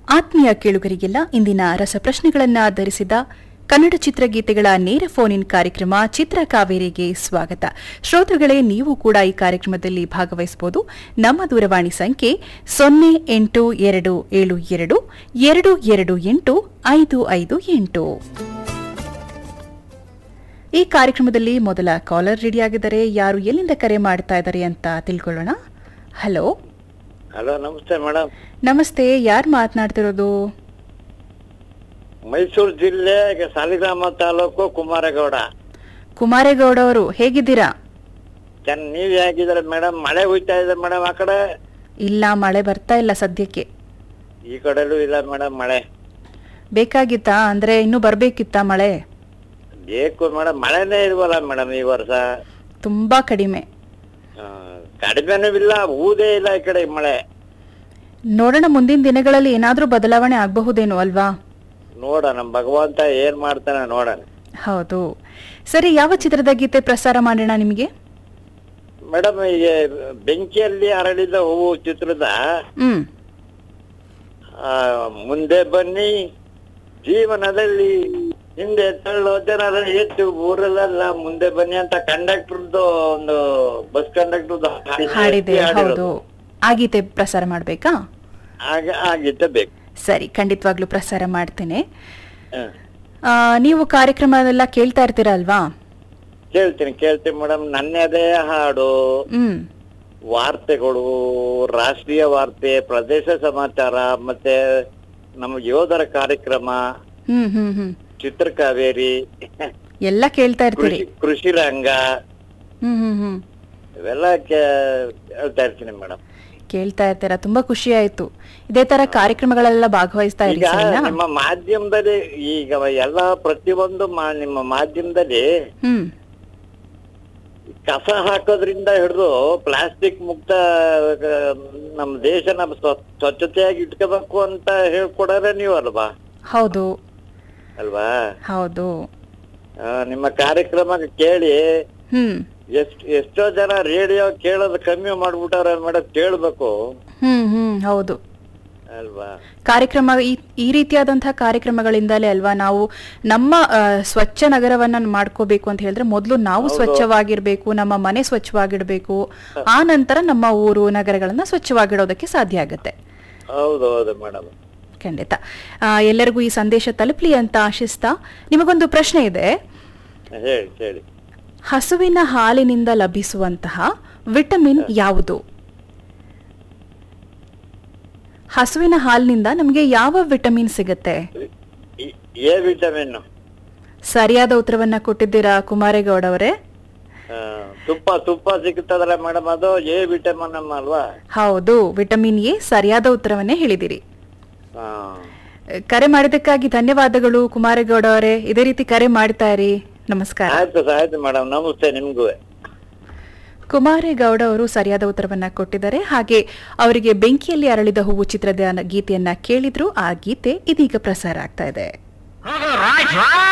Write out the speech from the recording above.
ಆತ್ಮೀಯ ಕೇಳುಗರಿಗೆಲ್ಲ ಇಂದಿನ ರಸಪ್ರಶ್ನೆಗಳನ್ನ ಧರಿಸಿದ ಕನ್ನಡ ಚಿತ್ರಗೀತೆಗಳ ನೇರ ಫೋನ್ ಇನ್ ಕಾರ್ಯಕ್ರಮ ಚಿತ್ರ ಕಾವೇರಿಗೆ ಸ್ವಾಗತ ಶ್ರೋತೃಗಳೇ ನೀವು ಕೂಡ ಈ ಕಾರ್ಯಕ್ರಮದಲ್ಲಿ ಭಾಗವಹಿಸಬಹುದು ನಮ್ಮ ದೂರವಾಣಿ ಸಂಖ್ಯೆ ಸೊನ್ನೆ ಎಂಟು ಎರಡು ಏಳು ಎರಡು ಎರಡು ಎರಡು ಎಂಟು ಐದು ಐದು ಎಂಟು ಈ ಕಾರ್ಯಕ್ರಮದಲ್ಲಿ ಮೊದಲ ಕಾಲರ್ ರೆಡಿಯಾಗಿದ್ದಾರೆ ಯಾರು ಎಲ್ಲಿಂದ ಕರೆ ಮಾಡ್ತಾ ಇದ್ದಾರೆ ಅಂತ ತಿಳ್ಕೊಳ್ಳೋಣ ಹಲೋ ಹಲೋ ನಮಸ್ತೆ ಮೇಡಮ್ ನಮಸ್ತೆ ಯಾರು ಮಾತನಾಡ್ತಿರೋದು ಮೈಸೂರು ಜಿಲ್ಲೆ ಸಾಲಿಗ್ರಾಮ ತಾಲೂಕು ಕುಮಾರಗೌಡ ಕುಮಾರೇಗೌಡ ಅವರು ಹೇಗಿದ್ದೀರಾ ಚೆನ್ನ ನೀವ್ ಹೇಗಿದ್ರೆ ಮೇಡಮ್ ಮಳೆ ಹೋಯ್ತಾ ಇದೆ ಮೇಡಮ್ ಆ ಕಡೆ ಇಲ್ಲ ಮಳೆ ಬರ್ತಾ ಇಲ್ಲ ಸದ್ಯಕ್ಕೆ ಈ ಕಡೆಲೂ ಇಲ್ಲ ಮೇಡಮ್ ಮಳೆ ಬೇಕಾಗಿತ್ತಾ ಅಂದ್ರೆ ಇನ್ನೂ ಬರ್ಬೇಕಿತ್ತಾ ಮಳೆ ಬೇಕು ಮೇಡಮ್ ಮಳೆನೇ ಇಲ್ವಲ್ಲ ಮೇಡಮ್ ಈ ವರ್ಷ ತುಂಬಾ ಕಡಿಮೆ ಆ, ಕಡಿಮೆನೂ ಇಲ್ಲ ಊದೇ ಇಲ್ಲ ಈ ಕಡೆ ಮಳೆ ನೋಡೋಣ ಮುಂದಿನ ದಿನಗಳಲ್ಲಿ ಏನಾದ್ರೂ ಬದಲಾವಣೆ ಆಗಬಹುದೇನೋ ಅಲ್ವಾ ನೋಡೋಣ ಭಗವಂತ ಏನ್ ಮಾಡ್ತಾನೆ ನೋಡೋಣ ಹೌದು ಸರಿ ಯಾವ ಚಿತ್ರದ ಗೀತೆ ಪ್ರಸಾರ ಮಾಡೋಣ ನಿಮಗೆ ಮೇಡಮ್ ಈಗ ಬೆಂಕಿಯಲ್ಲಿ ಅರಳಿದ ಹೂವು ಚಿತ್ರದ ಹ್ಮ್ ಆ, ಮುಂದೆ ಬನ್ನಿ ಜೀವನದಲ್ಲಿ ಹಿಂದೆ ತಳ್ಳೋ ಜನರ ಹೆಚ್ಚು ಊರಲ್ಲೆಲ್ಲ ಮುಂದೆ ಬನ್ನಿ ಅಂತ ಕಂಡಕ್ಟರ್ದು ಒಂದು ಬಸ್ ಕಂಡಕ್ಟರ್ದು ಹಾಡಿದೆ ಹೌದು ಆ ಗೀತೆ ಪ್ರಸಾರ ಮಾಡ್ಬೇಕಾ ಆಗ ಆಗಿದ್ದ ಬೇಕು ಸರಿ ಖಂಡಿತವಾಗ್ಲೂ ಪ್ರಸಾರ ಮಾಡ್ತೇನೆ ಹ. ಆ, ನೀವು ಕಾರ್ಯಕ್ರಮದೆಲ್ಲ ಕೇಳ್ತಾ ಇರ್ತೀರಾ ಅಲ್ವಾ ಕೇಳ್ತೀನಿ ಕೇಳ್ತೀನಿ ಮೇಡಮ್ ನನ್ನದೇ ಹಾಡು ಹ್ಮ್ ವಾರ್ತೆಗಳು ರಾಷ್ಟ್ರೀಯ ವಾರ್ತೆ ಪ್ರದೇಶ ಸಮಾಚಾರ ಮತ್ತೆ ನಮ್ಮ ಯೋಧರ ಕಾರ್ಯಕ್ರಮ ಹ್ಮ್ ಹ್ಮ್ ಹ್ಮ್ ಚಿತ್ರಕಾವೇರಿ ಎಲ್ಲ ಕೇಳ್ತಾ ಇರ್ತೀರಿ ಕೃಷಿ ಕೃಷಿ ರಂಗ ಹ್ಮ್ ಹ್ಮ್ ಹ್ಮ್ ಇವೆಲ್ಲ ಕೇ- ಹೇಳ್ತಾ ಇರ್ತೀನಿ ಮೇಡಮ್ ಕೇಳ್ತಾ ಇರ್ತೀರಾ ತುಂಬಾ ಖುಷಿ ಆಯ್ತು ಇದೇ ತರ ಕಾರ್ಯಕ್ರಮಗಳೆಲ್ಲ ಭಾಗವಹಿಸ್ತಾ ಇರಿ ಈಗ ಸರಿನಾ ನಿಮ್ಮ ಮಾಧ್ಯಮದಲ್ಲಿ ಈಗ ಎಲ್ಲ ಪ್ರತಿಯೊಂದು ಮಾ- ನಿಮ್ಮ ಮಾಧ್ಯಮದಲ್ಲಿ ಹ್ಮ್ ಕಸ ಹಾಕೋದ್ರಿಂದ ಹಿಡಿದು ಪ್ಲಾಸ್ಟಿಕ್ ಮುಕ್ತ ಆ, ನಮ್ಮ ದೇಶನ ಸ್ವ- ಸ್ವಚ್ಛತೆಯಾಗಿ ಇಟ್ಕೋಬೇಕು ಅಂತ ಹೇಳ್ಕೊಡೋರೆ ನೀವು ಅಲ್ವಾ ಹೌದು ಅಲ್ವಾ ಹೌದು ಆ, ನಿಮ್ಮ ಕಾರ್ಯಕ್ರಮ ಕೇಳಿ ಹ್ಮ್ ಎಷ್ಟ್ ಎಷ್ಟೋ ಜನ ರೇಡಿಯೋ ಕೇಳೋದು ಕಮ್ಮಿ ಮಾಡ್ಬಿಟ್ಟಾರ ಮೇಡಮ್ ಕೇಳ್ಬೇಕು ಹ್ಮ್ ಹ್ಮ್ ಹೌದು ಅಲ್ವಾ ಕಾರ್ಯಕ್ರಮ ಈ ಈ ರೀತಿಯಾದಂತಹ ಕಾರ್ಯಕ್ರಮಗಳಿಂದಲೇ ಅಲ್ವಾ ನಾವು ನಮ್ಮ ಆ, ಸ್ವಚ್ಛ ನಗರವನ್ನ ಮಾಡ್ಕೋಬೇಕು ಅಂತ ಹೇಳಿದ್ರೆ ಮೊದಲು ನಾವು ಸ್ವಚ್ಛವಾಗಿರ್ಬೇಕು ನಮ್ಮ ಮನೆ ಸ್ವಚ್ಛವಾಗಿಡ್ಬೇಕು ಆ ನಂತರ ನಮ್ಮ ಊರು ನಗರಗಳನ್ನ ಸ್ವಚ್ಛವಾಗಿಡೋದಕ್ಕೆ ಸಾಧ್ಯ ಆಗುತ್ತೆ ಹೌದು ಹೌದು ಮೇಡಮ್ ಖಂಡಿತ ಆ, ಎಲ್ಲರಿಗೂ ಈ ಸಂದೇಶ ತಲುಪಲಿ ಅಂತ ಆಶಿಸ್ತಾ ನಿಮಗೊಂದು ಪ್ರಶ್ನೆ ಇದೆ ಹೇಳಿ ಹೇಳಿ ಹಸುವಿನ ಹಾಲಿನಿಂದ ಲಭಿಸುವಂತಹ ವಿಟಮಿನ್ ಯಾವುದು ಹಸುವಿನ ಹಾಲಿನಿಂದ ನಮಗೆ ಯಾವ ವಿಟಮಿನ್ ಸಿಗುತ್ತೆ ಈ- ಎ ವಿಟಮಿನ್ ಸರಿಯಾದ ಉತ್ತರವನ್ನ ಕೊಟ್ಟಿದ್ದೀರಾ ಕುಮಾರೇಗೌಡ ಅವರೇ ತುಪ್ಪ ತುಪ್ಪ ಸಿಗುತ್ತದಲ್ಲ ಮೇಡಮ್ ಅದು ಎ ವಿಟಮಿನ್ ಅಲ್ವಾ ಹೌದು ವಿಟಮಿನ್ ಎ ಸರಿಯಾದ ಉತ್ತರವನ್ನೇ ಹೇಳಿದಿರಿ ಹಾ ಕರೆ ಮಾಡಿದ್ದಕ್ಕಾಗಿ ಧನ್ಯವಾದಗಳು ಕುಮಾರೇಗೌಡ ಅವರೇ ಇದೇ ರೀತಿ ಕರೆ ಮಾಡ್ತಾ ಇರಿ ನಮಸ್ಕಾರ ಆಯ್ತು ಸರ್ ಆಯ್ತು ಮೇಡಮ್ ನಮಸ್ತೆ ನಿಮ್ಗೂ ಕುಮಾರೇಗೌಡ ಅವರು ಸರಿಯಾದ ಉತ್ತರವನ್ನ ಕೊಟ್ಟಿದ್ದಾರೆ ಹಾಗೆ ಅವರಿಗೆ ಬೆಂಕಿಯಲ್ಲಿ ಅರಳಿದ ಹೂವು ಚಿತ್ರದ ಗೀತೆಯನ್ನ ಕೇಳಿದ್ರು ಆ ಗೀತೆ ಇದೀಗ ಪ್ರಸಾರ ಆಗ್ತಾ ಇದೆ